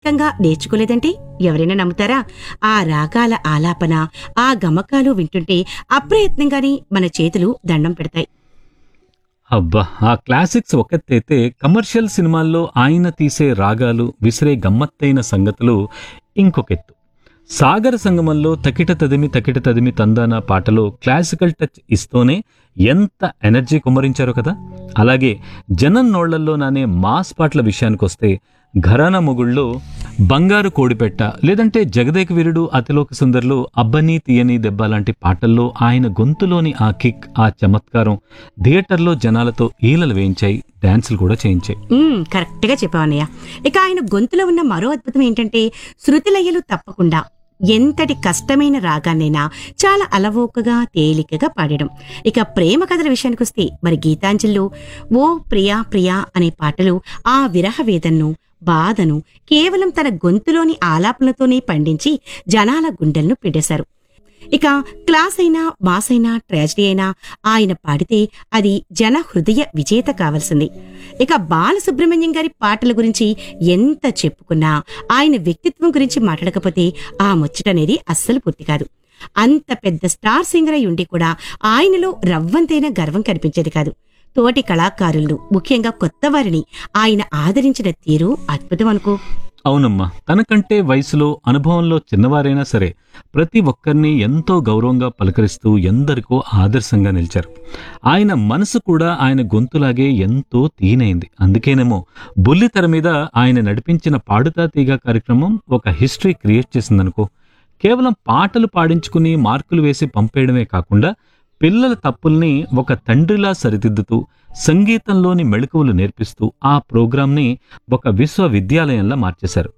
ప్రత్యేకంగా నేర్చుకోలేదంటే ఎవరైనా నమ్ముతారా ఆ రాగాల ఆలాపన ఆ గమకాలు వింటుంటే అప్రయత్నంగానే మన చేతులు దండం పెడతాయి అబ్బా ఆ క్లాసిక్స్ ఒకెత్తైతే కమర్షియల్ సినిమాల్లో ఆయన తీసే రాగాలు విసిరే గమ్మత్తైన సంగతులు ఇంకొకెత్తు సాగర సంగమంలో తకిట తదిమి తకిట తదిమి తందాన పాటలో క్లాసికల్ టచ్ ఇస్తూనే ఎంత ఎనర్జీ కుమ్మరించారో కదా అలాగే జనం నోళ్లల్లో నానే మాస్ పాటల విషయానికొస్తే ఘరానా మొగుళ్ళో బంగారు కోడిపెట్ట లేదంటే జగదేక వీరుడు అతిలోక సుందర్లో అబ్బని తీయని దెబ్బ లాంటి పాటల్లో ఆయన గొంతులోని ఆ కిక్ ఆ చమత్కారం థియేటర్లో జనాలతో ఈలలు వేయించాయి డాన్సులు కూడా చేయించాయి మ్మ్, కరెక్ట్గా చెప్పావన్నయ్య ఇక ఆయన గొంతులో ఉన్న మరో అద్భుతం ఏంటంటే శృతిలయలు తప్పకుండా ఎంతటి కష్టమైన రాగాన్నైనా చాలా అలవోకగా తేలికగా పాడడం ఇక ప్రేమ కథల విషయానికొస్తే మరి గీతాంజలిలో ఓ ప్రియా ప్రియా అనే పాటలు ఆ విరహ వేదన్ను బాధను కేవలం తన గొంతులోని ఆలాపనతోనే పండించి జనాల గుండెలను పిండేశారు ఇక క్లాస్ అయినా మాస్ అయినా ట్రాజడీ అయినా ఆయన పాడితే అది జన హృదయ విజేత కావాల్సింది ఇక బాలసుబ్రహ్మణ్యం గారి పాటల గురించి ఎంత చెప్పుకున్నా ఆయన వ్యక్తిత్వం గురించి మాట్లాడకపోతే ఆ ముచ్చటనేది అస్సలు పూర్తి కాదు అంత పెద్ద స్టార్ సింగర్ అయి ఉండి కూడా ఆయనలో రవ్వంతైన గర్వం కనిపించేది కాదు తోటి కళాకారులను ముఖ్యంగా కొత్త వారిని ఆయన ఆదరించిన తీరు అద్భుతం అనుకో అవునమ్మా తనకంటే వయసులో అనుభవంలో చిన్నవారైనా సరే ప్రతి ఒక్కరిని ఎంతో గౌరవంగా పలకరిస్తూ ఎందరికో ఆదర్శంగా నిలిచారు ఆయన మనసు కూడా ఆయన గొంతులాగే ఎంతో తీనైంది అందుకేనేమో బుల్లితెర మీద ఆయన నడిపించిన పాడుతా తీగ కార్యక్రమం ఒక హిస్టరీ క్రియేట్ చేసిందనుకో కేవలం పాటలు పాడించుకుని మార్కులు వేసి పంపేయడమే కాకుండా పిల్లల తప్పుల్ని ఒక తండ్రిలా సరిదిద్దుతూ సంగీతంలోని మెళకువలు నేర్పిస్తూ ఆ ప్రోగ్రాంని ఒక విశ్వవిద్యాలయంలా మార్చేశారు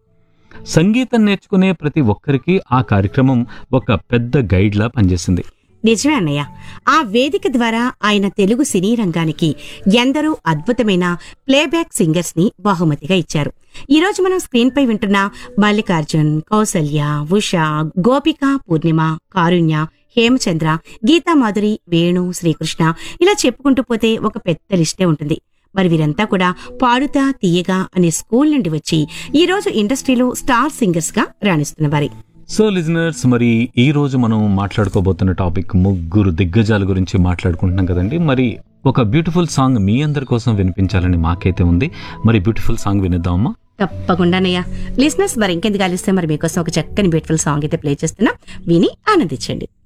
సంగీతం నేర్చుకునే ప్రతి ఒక్కరికి ఆ కార్యక్రమం ఒక పెద్ద గైడ్లా పనిచేసింది నిజమే అన్నయ్య ఆ వేదిక ద్వారా ఆయన తెలుగు సినీ రంగానికి ఎందరో అద్భుతమైన ప్లేబ్యాక్ సింగర్స్ ని బహుమతిగా ఇచ్చారు ఈ రోజు మనం స్క్రీన్ పై వింటున్న మల్లికార్జున్ కౌసల్య ఉషా గోపిక పూర్ణిమ కారుణ్య హేమచంద్ర గీతా మాధురి వేణు శ్రీకృష్ణ ఇలా చెప్పుకుంటూ పోతే ఒక పెద్ద లిస్టే ఉంటుంది మరి వీరంతా కూడా పాడుతా తీయగా అనే స్కూల్ నుండి వచ్చి ఈ రోజు ఇండస్ట్రీలో స్టార్ సింగర్స్ గా రాణిస్తున్న వారి సో లిజనర్స్ మరి ఈ రోజు మనం మాట్లాడుకోబోతున్న టాపిక్ ముగ్గురు దిగ్గజాల గురించి మాట్లాడుకుంటున్నాం కదండి మరి ఒక బ్యూటిఫుల్ సాంగ్ మీ అందరి కోసం వినిపించాలని మాకైతే ఉంది మరి బ్యూటిఫుల్ సాంగ్ వినిద్దామమ్మా తప్పకుండానయ్యా లిసినర్స్ మరి ఇంకెందుకు కలిస్తే మరి మీకోసం ఒక చక్కని బ్యూటిఫుల్ సాంగ్ అయితే ప్లే చేస్తున్నా విని ఆనందించండి